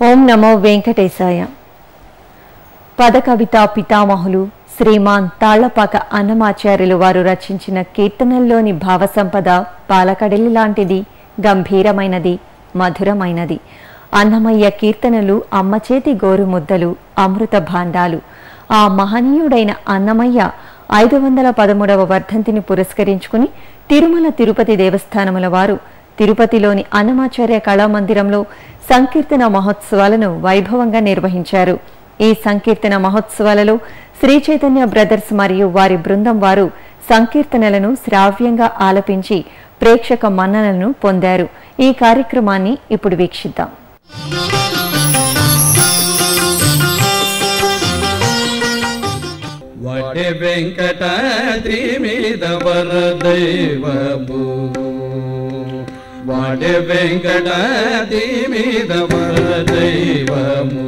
ఓం నమో వెంకటేశాయ పదకవిత పితామహులు శ్రీమాన్ తాళ్లపాక అన్నమాచార్యులు వారు రచించిన కీర్తనల్లోని భావ సంపద పాలకడలి లాంటిది గంభీరమైనది మధురమైనది అన్నమయ్య కీర్తనలు అమ్మ చేతి గోరు ముద్దలు అమృత భాండాలు ఆ మహనీయుడైన అన్నమయ్య ఐదు వందల పదమూడవ వర్ధంతిని పురస్కరించుకుని తిరుమల తిరుపతి దేవస్థానముల వారు తిరుపతిలోని అన్నమాచార్య కళామందిరంలో సంకీర్తన మహోత్సవాలను వైభవంగా నిర్వహించారు ఈ సంకీర్తన మహోత్సవాలలో శ్రీ చైతన్య బ్రదర్స్ మరియు వారి బృందం వారు సంకీర్తనలను శ్రావ్యంగా ఆలపించి ప్రేక్షక మన్ననలను పొందారు ఈ కార్యక్రమాన్ని ఇప్పుడు వీక్షిద్దాం వటి వెంకటాద్రి మీద వరదైవము వాటి వెంకటాద్రి మీద వరదైవము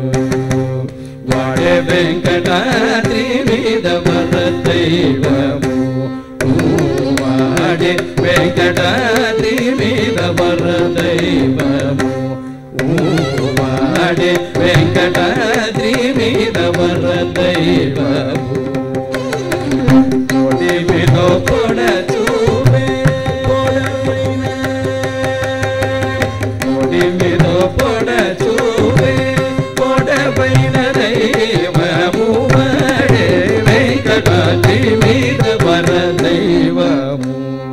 వాడి వెంకటాద్రి మీద వరదైవము వాడి వెంకటాద్రి మీద వరదైవము వాడి వెంకటాద్రి మీద వరదైవము కోటి మీద కొడ చూపే కొడవైన కోటి మీద పొడ చూపే కొడవైన దైవము వాడే వెంకటాద్రి మీద వరదైవము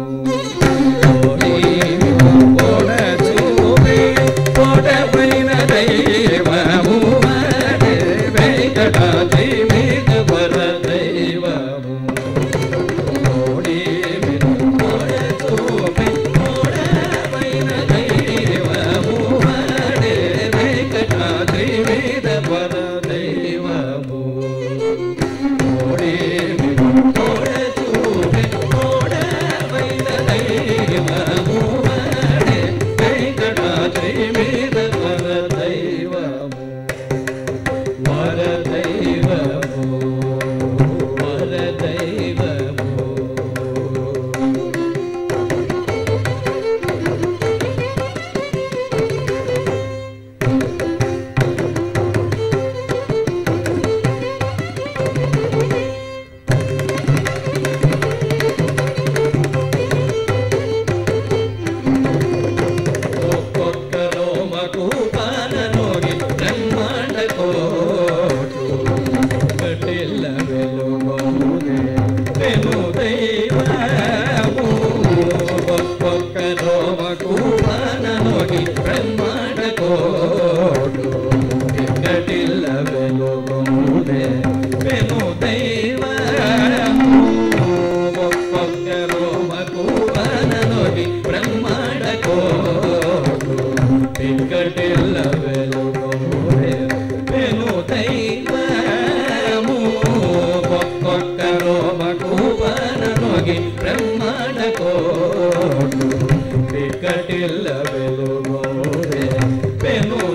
ఒక్కొక్కరో మకు పాలనోగి బ్రహ్మాండ కోటు కటిల్ల వెలుగొమునే వెను దైవము ఒక్కొక్కరో మకు పాలనోగి బ్రహ్మాండ కోటు కటిల్ల వెలుగొమునే వెను దైవము ఒక్కొక్కరో మకు పాలనోగి బ్రహ్మాండ కోటు వెంకటెల్ల వెలుగొమునే వెను దైవము ఒక్కొక్కరో మకు పాలనోగి బ్రహ్మాండ కోటు వెంకటెల్ల వెలుగొమునే వెను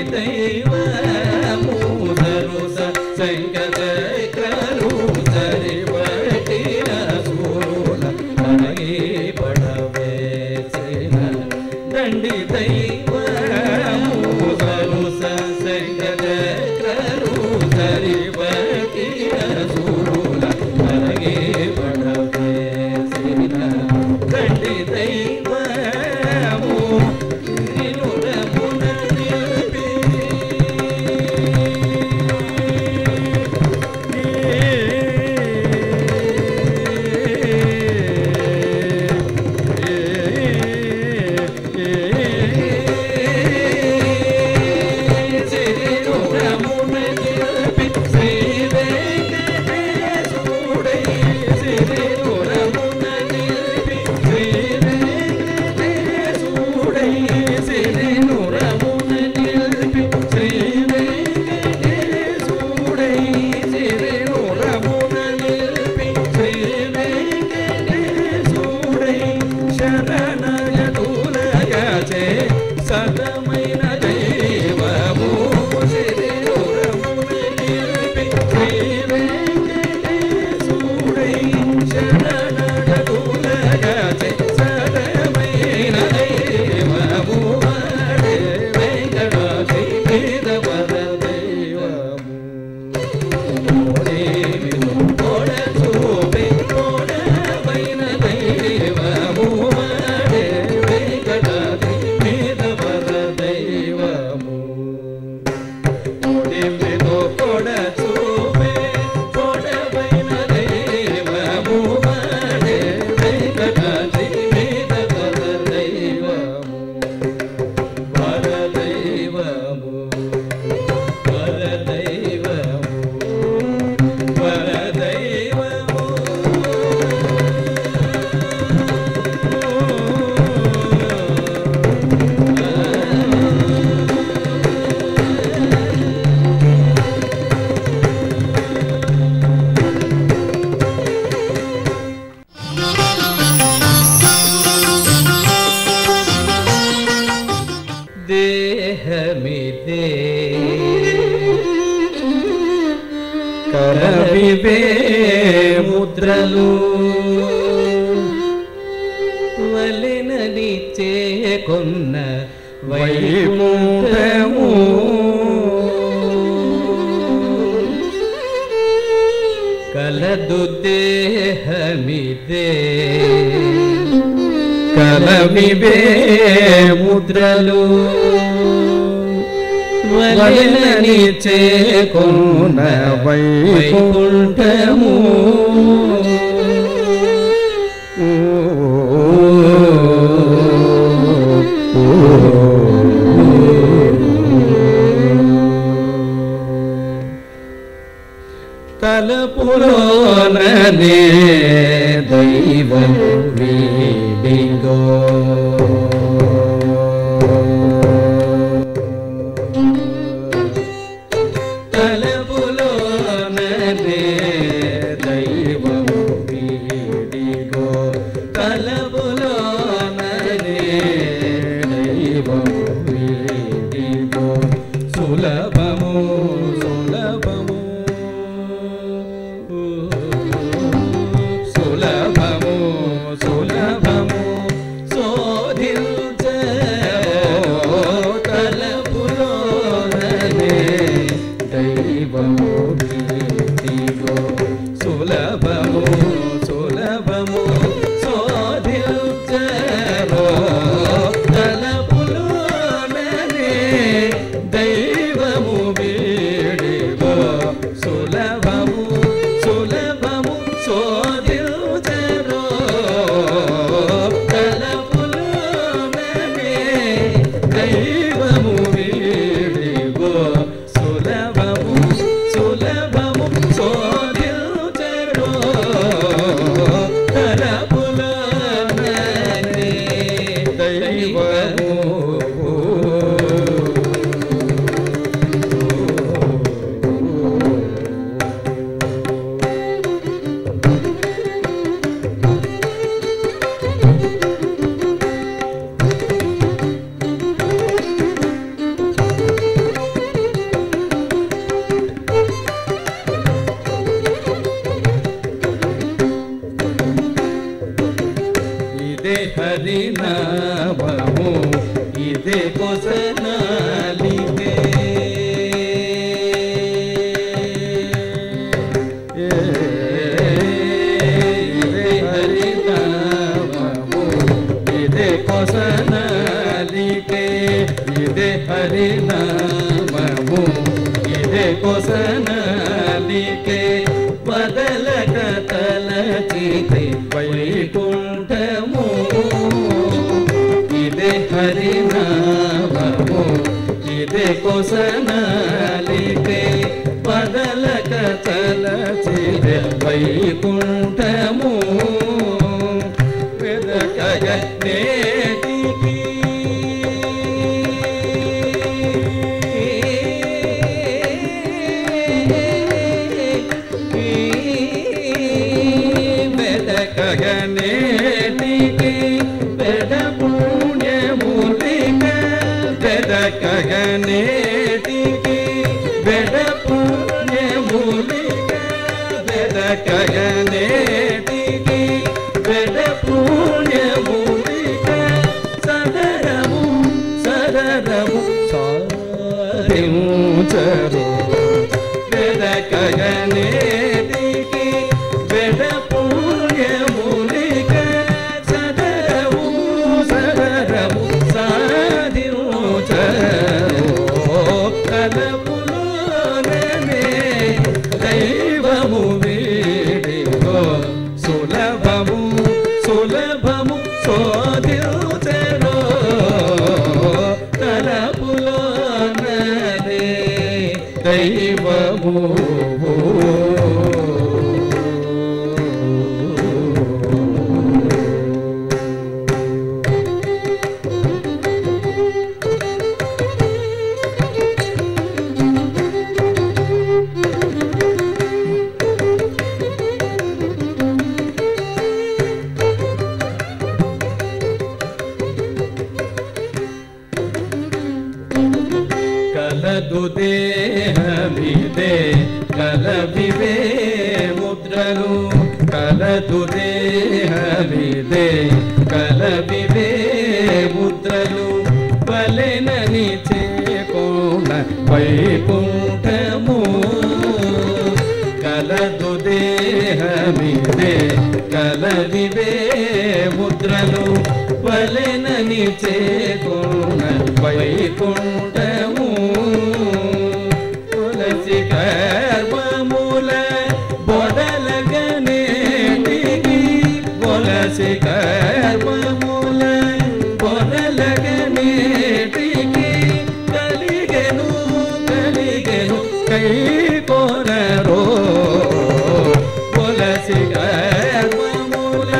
దైవము సరుస శంకరక్రలు సరిపటిన సూరుల అడగి పడవేసిన దండి దైవము సరుస శంకరక్రలు సరిపటిన సూరుల అడగి పడవేసిన దండి దైవము నిలురమున నిలిపి సదమైన దైవము శరీరమున నిలిపి శ్రీ వెంకటేశుడై శరణడగులగచే సదమైన దైవము వాడే వెంకటాద్రి వేదవర దైవము వరదైవము వరదైవము వరదైవము దేహమిదే కరవివే ముద్రలు వలెనని చేకొన్న వైకుంఠము కలదు దేహమిదే కలవివే ముద్రలు వలెనని చేకొన్న వైకుంఠము తలపులోననే దైవం వీడిగో తలపులోననే దైవం వీడిగో తలపులోననే దైవం వీడిగో సులభము సులభము సులభము సులభము శోధించో తలపులోననే దైవము వీడిగో సులభము సులభము శోధించరో తలపులోననే దైవము ఇదే కొసనాలికే బదలక తలచితే వైకుంఠము ఇదే హరినామము ఇదే కొసనాలికే బదలక తలచితే వైకుంఠము వెదకగ నేటికి వెదకగనేటికి వెద పుణ్యములిక వెదకగనేటికి వెద పుణ్యములిక వెదకగనేటికి వెద పుణ్యములిక సదరము సదరము సాధించరు వెదకగనేటికి వెద పుణ్యములిక సదరము సదరము సాధించరు కలములోనే దైవము వీడిగో సులభము సులభము శోధించరు తలపులోననే దైవము కలదు దేహమిదే కలవివే ముద్రలు కలదు దేహమిదే కలవివే ముద్రలు బలెనని చేకోణ వైకుంఠము కలదు దేహమిదే కలవివే ముద్రలు బలెనని చేకోణ వైకుంఠము తులసి గర్భముల బొడలగనేటికి తులసి గర్భముల బొడలగనేటికి కలిగెను కలిగెను కై కోరరో తులసి గర్భముల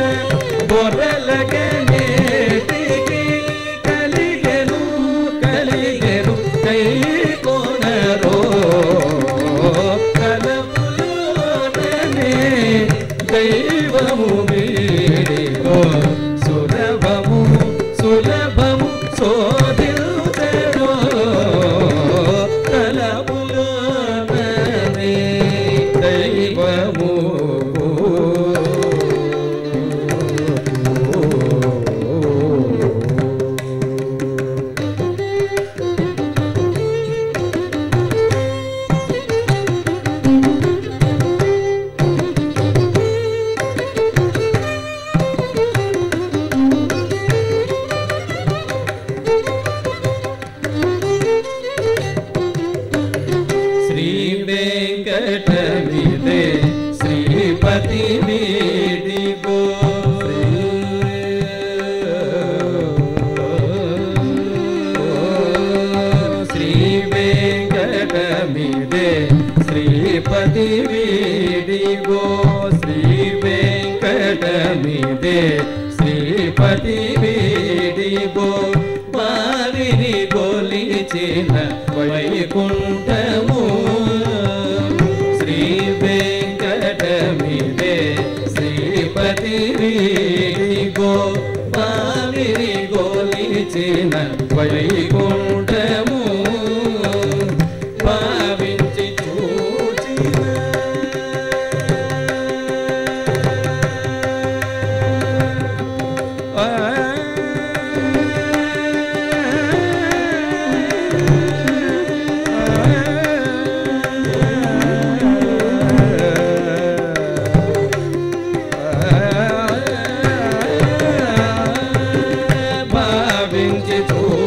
బొడలగనేటికి కలిగెను కలిగెను కై కోనరో కలములోనే దైవము వీడిగో సులభము సులభము శోధించరో కలములోనే దైవము శ్రీ వెంకటవిదే శ్రీపతి వీడిగో శ్రీ వెంకటమిదే శ్రీపతి వీడిగో శ్రీ వెంకటమిదే శ్రీపతి వీడిగో వారిని గొలిచిన వైకుంఠము శ్రీ వెంకటమిదే శ్రీపతి వీడిగో వారిని గోలిచిన వైకుంఠము భావించి చూచిన భావించి చూ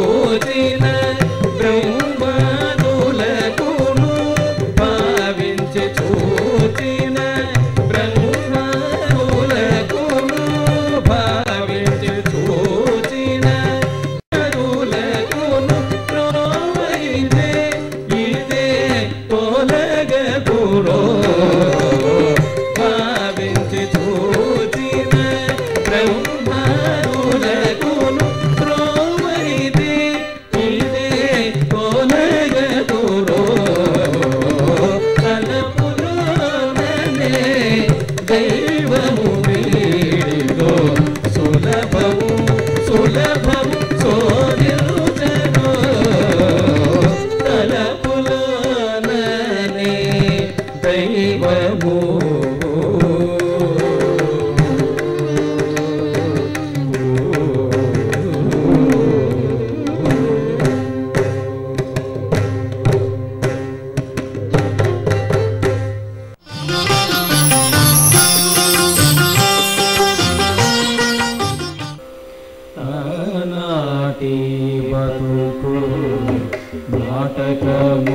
నాటకము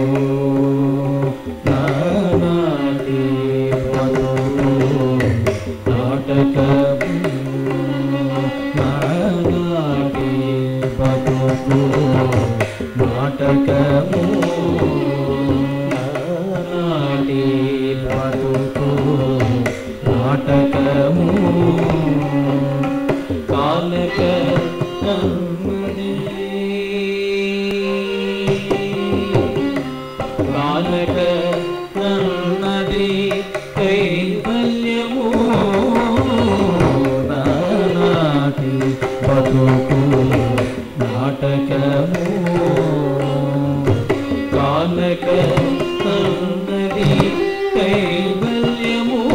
నానాటి బతుకు నాటకము నానాటి బతుకు నాటకము నానాటి బతుకు నాటకము కాలక కాలక నన్నది కైవల్యము నానాటి బతుకు నాటకము కాలక నన్నది కైవల్యము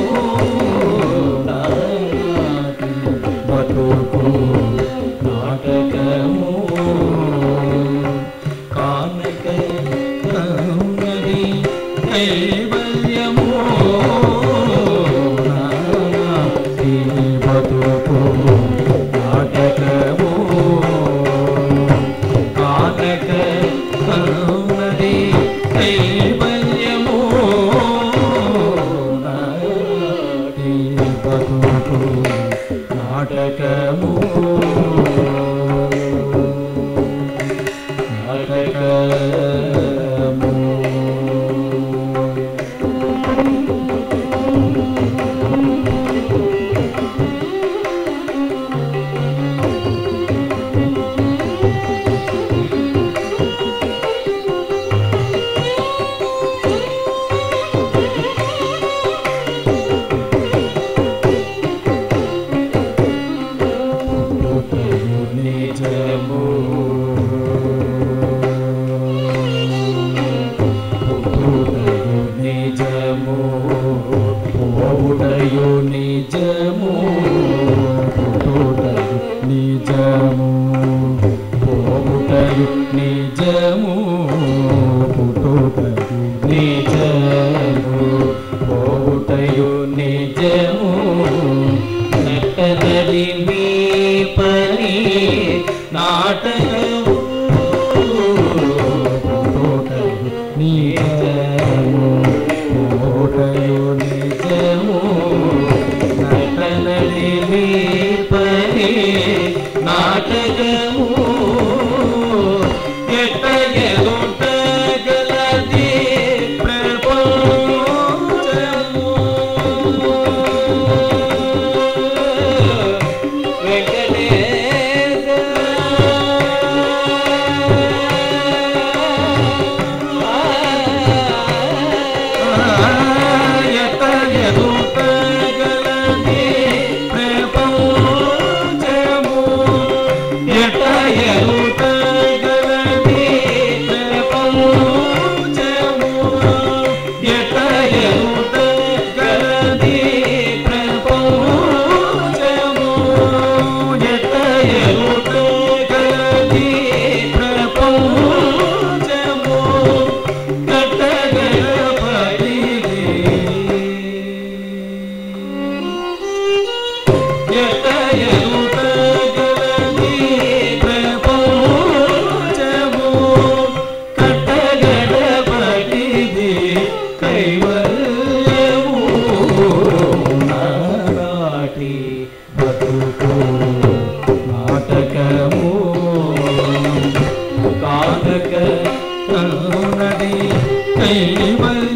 నానాటి బతుకు నాటకము కానక కన్నది కైవల్యము నానాటి బతుకు నాటకము కానక కన్నది కైవల్యము నాటి బతుకు నాటకము నాటకము నిజము నిజము పోవుటయు నిజము పుట్టుటయు నిజము పోవుటయు నిజము పుట్టుటయు నిజము పోవుటయు నిజము నట్టనడి మీ పని నాటకము పుట్టుటయు నిజము పోవుటయు నిజము నటనడి మీ పని నాటకము ఎట్ట ఎదుటగలది ప్రపంచము ఎట్ట ఎదుటగలది ప్రపంచము ఎట్ట ఎదుటగలది ప్రపంచము ఎట్ట ఎదుటగలది ప్రపంచము ఎట్ట ఎదుటగలది ప్రపంచము కట్టగలపడిది ఎట్ట ఎదుటగలది ప్రపంచము కట్టగలపడిది కైవల్యము నాటి బతుకు నాటకము కానక నది కైవల్యము